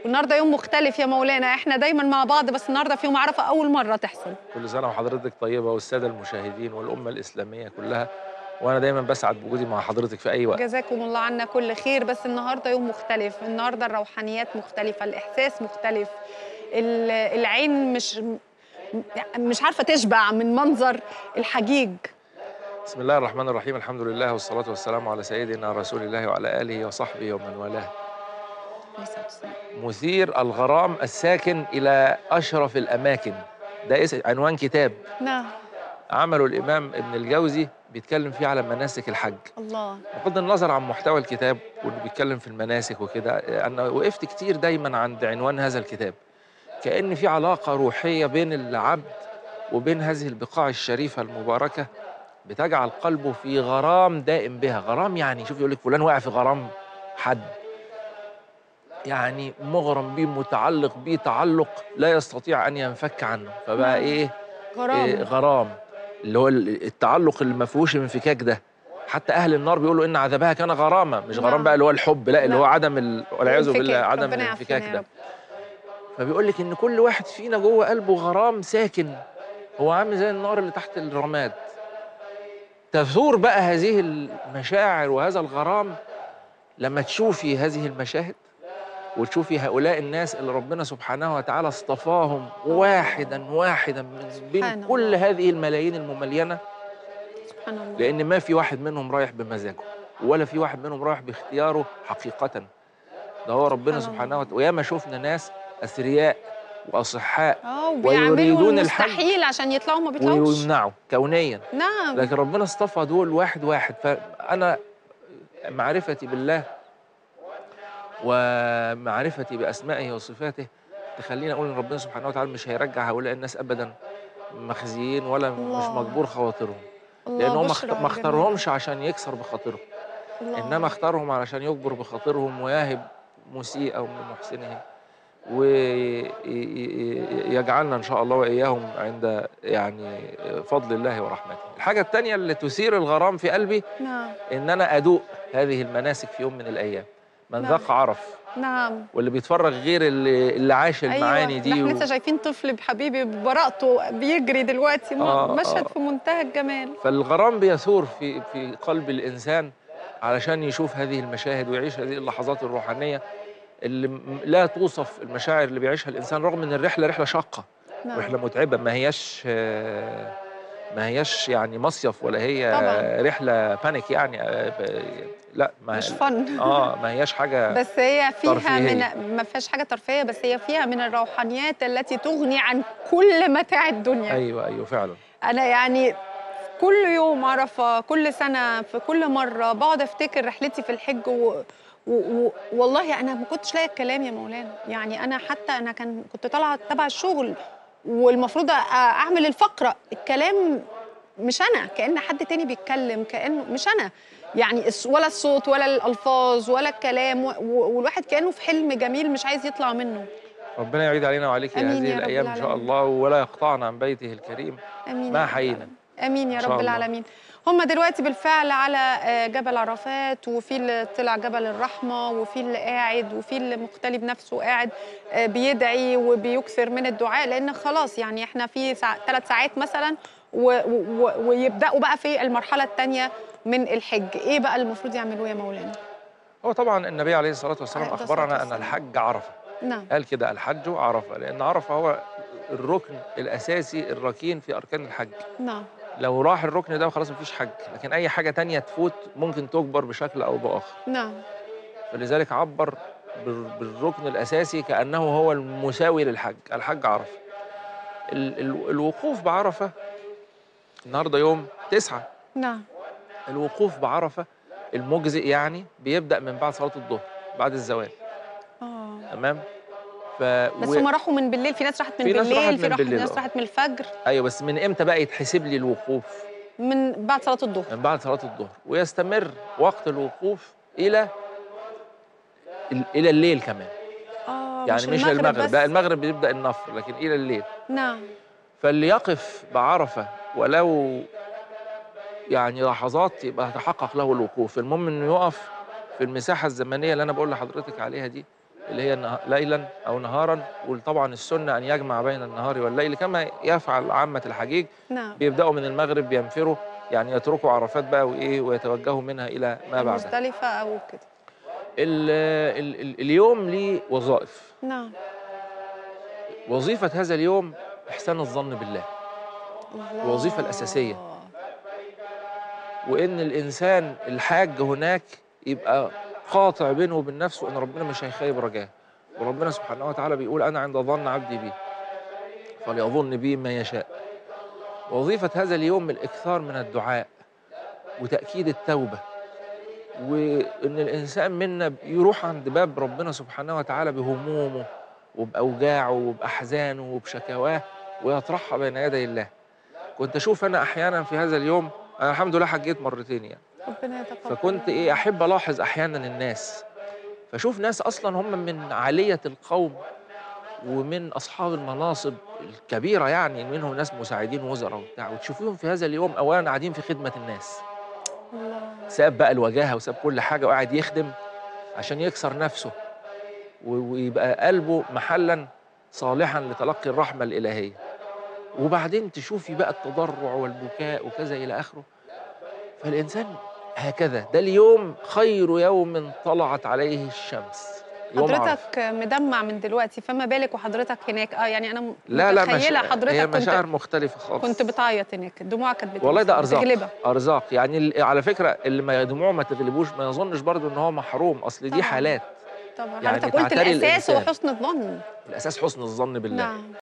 والنهارده يوم مختلف يا مولانا احنا دايما مع بعض بس النهارده في يوم عرفه اول مره تحصل كل سنه وحضرتك طيبه والساده المشاهدين والامه الاسلاميه كلها وانا دايما بسعد بوجودي مع حضرتك في اي وقت جزاكم الله عنا كل خير بس النهارده يوم مختلف النهارده الروحانيات مختلفه الاحساس مختلف ال- العين مش مش عارفه تشبع من منظر الحجيج بسم الله الرحمن الرحيم الحمد لله والصلاه والسلام على سيدنا رسول الله وعلى اله وصحبه ومن والاه مثير الغرام الساكن الى اشرف الاماكن ده اسم عنوان كتاب نعم عمله الامام ابن الجوزي بيتكلم فيه على مناسك الحج الله بغض النظر عن محتوى الكتاب وانه بيتكلم في المناسك وكده انا وقفت كتير دايما عند عنوان هذا الكتاب كأن في علاقة روحية بين العبد وبين هذه البقاع الشريفة المباركة بتجعل قلبه في غرام دائم بها غرام يعني شوف يقول لك فلان واقع في غرام حد يعني مغرم بيه متعلق بيه تعلق لا يستطيع أن ينفك عنه فبقى نعم. إيه غرام إيه غرام اللي هو التعلق اللي ما فيهوش انفكاك ده حتى اهل النار بيقولوا ان عذابها كان غرامه مش نعم. غرام بقى اللي هو الحب لا اللي لا. هو عدم ال... والعياذ بالله الانفكاك. عدم ربنا الانفكاك يعافينا يا ده رب. فبيقول لك ان كل واحد فينا جوه قلبه غرام ساكن هو عامل زي النار اللي تحت الرماد تثور بقى هذه المشاعر وهذا الغرام لما تشوفي هذه المشاهد وتشوفي هؤلاء الناس اللي ربنا سبحانه وتعالى اصطفاهم واحدا واحدا من بين سبحان كل الله. هذه الملايين المملينه سبحان الله لان ما في واحد منهم رايح بمزاجه ولا في واحد منهم رايح باختياره حقيقه ده هو ربنا سبحان سبحانه وتعالى وياما شفنا ناس اثرياء واصحاء اه ويريدون وبيعملوا الحج المستحيل عشان يطلعوا ما بيطلعوش ويمنعوا كونيا نعم لكن ربنا اصطفى دول واحد واحد فانا معرفتي بالله ومعرفتي باسمائه وصفاته تخليني اقول ان ربنا سبحانه وتعالى مش هيرجع هؤلاء الناس ابدا مخزيين ولا مش الله. مجبور خواطرهم الله لان هو ما بشرى اخت- ما جميلة. اختارهمش عشان يكسر بخاطرهم الله. انما اختارهم علشان يجبر بخاطرهم ويهب مسيئه من محسنهم ويجعلنا ان شاء الله واياهم عند يعني فضل الله ورحمته. الحاجه الثانيه اللي تثير الغرام في قلبي نعم ان انا ادوق هذه المناسك في يوم من الايام. من نعم. ذاق عرف نعم واللي بيتفرج غير اللي, اللي عاش المعاني أيوة. دي ده احنا و- لسه شايفين طفل بحبيبي ببراءته بيجري دلوقتي آه، مشهد آه. في منتهى الجمال فالغرام بيثور في في قلب الانسان علشان يشوف هذه المشاهد ويعيش هذه اللحظات الروحانيه اللي م- لا توصف المشاعر اللي بيعيشها الانسان رغم ان الرحله رحله شاقه نعم رحله متعبه ما هياش آه، ما هياش يعني مصيف ولا هي طبعاً. رحله بانيك يعني آه، ب- لا ما مش فن اه ما هياش حاجه بس هي فيها ترفيهية. من ما فيهاش حاجه ترفيهيه بس هي فيها من الروحانيات التي تغني عن كل متاع الدنيا ايوه ايوه فعلا انا يعني كل يوم عرفه كل سنه في كل مره بقعد افتكر رحلتي في الحج و... و... و... والله انا ما كنتش لاقي الكلام يا مولانا يعني انا حتى انا كان كنت طالعه تبع الشغل والمفروض أ- اعمل الفقره الكلام مش انا كان حد تاني بيتكلم كانه مش انا يعني الص- ولا الصوت ولا الالفاظ ولا الكلام و... و... والواحد كانه في حلم جميل مش عايز يطلع منه ربنا يعيد علينا وعليك آمين هذه يا رب الايام ان شاء العالمين. الله ولا يقطعنا عن بيته الكريم امين ما يا رب حيينا. العالمين. امين يا إن شاء رب الله. العالمين هم دلوقتي بالفعل على آه، جبل عرفات وفي اللي طلع جبل الرحمه وفي اللي قاعد وفي اللي مختلي بنفسه قاعد آه، بيدعي وبيكثر من الدعاء لان خلاص يعني احنا في ساعة ثلاث ساعات مثلا و و ويبداوا بقى في المرحله الثانيه من الحج ايه بقى اللي المفروض يعملوه يا مولانا هو طبعا النبي عليه الصلاه والسلام عليه الصلاة اخبرنا ان والسلام. الحج عرفه نعم قال كده الحج عرفه لان عرفه هو الركن الاساسي الركين في اركان الحج نعم لو راح الركن ده خلاص مفيش حج لكن اي حاجه تانية تفوت ممكن تجبر بشكل او باخر نعم فلذلك عبر بال- بالركن الاساسي كانه هو المساوي للحج الحج عرفه ال- ال- الوقوف بعرفه النهارده يوم تسعة نعم الوقوف بعرفه المجزئ يعني بيبدا من بعد صلاه الظهر بعد الزوال اه تمام ف بس و- هم راحوا من بالليل في ناس راحت من في ناس بالليل راحت في من راحت بالليل، ناس آه. راحت من الفجر ايوه بس من امتى بقى يتحسب لي الوقوف من بعد صلاه الظهر من بعد صلاه الظهر ويستمر وقت الوقوف الى ال- الى الليل كمان اه يعني مش, المغرب بس. لا المغرب بيبدا النفر لكن الى الليل نعم فاللي يقف بعرفه ولو يعني لحظات يبقى تحقق له الوقوف المهم انه يقف في المساحه الزمنيه اللي انا بقول لحضرتك عليها دي اللي هي نه- ليلا او نهارا وطبعا السنه ان يجمع بين النهار والليل كما يفعل عامه الحجيج نعم بيبداوا من المغرب بينفروا يعني يتركوا عرفات بقى وايه ويتوجهوا منها الى ما بعدها مزدلفة أو كده ال ال ال اليوم ليه وظائف نعم وظيفه هذا اليوم احسان الظن بالله الله. الوظيفة الأساسية. وان الانسان الحاج هناك يبقى قاطع بينه وبين نفسه ان ربنا مش هيخيب رجاه وربنا سبحانه وتعالى بيقول انا عند ظن عبدي بي فليظن بي ما يشاء وظيفة هذا اليوم الإكثار من الدعاء وتأكيد التوبة وإن الإنسان منا يروح عند باب ربنا سبحانه وتعالى بهمومه وبأوجاعه وبأحزانه وبشكواه ويطرحها بين يدي الله كنت أشوف أنا أحيانا في هذا اليوم أنا الحمد لله حجيت مرتين يعني ربنا يتقبل فكنت ايه احب الاحظ احيانا الناس فشوف ناس اصلا هم من عاليه القوم ومن اصحاب المناصب الكبيره يعني منهم ناس مساعدين وزراء وبتاع وتشوفيهم في هذا اليوم اولا قاعدين في خدمه الناس الله ساب بقى الوجاهه وساب كل حاجه وقاعد يخدم عشان يكسر نفسه و- ويبقى قلبه محلا صالحا لتلقي الرحمه الالهيه وبعدين تشوفي بقى التضرع والبكاء وكذا الى اخره فالانسان هكذا ده اليوم خير يوم طلعت عليه الشمس يوم عرفة. حضرتك مدمع من دلوقتي فما بالك وحضرتك هناك اه يعني انا لا لا متخيله مش... حضرتك هي كنت مشاعر مختلفة خالص كنت بتعيط هناك الدموع كانت بت- والله ده ارزاق بتغلبك ارزاق يعني ال- على فكره اللي ما دموعه ما تغلبوش ما يظنش برضو ان هو محروم اصل دي طبعاً. حالات طبعا يعني حضرتك قلت تعتري الاساس الإنسان. هو حسن الظن الاساس حسن الظن بالله نعم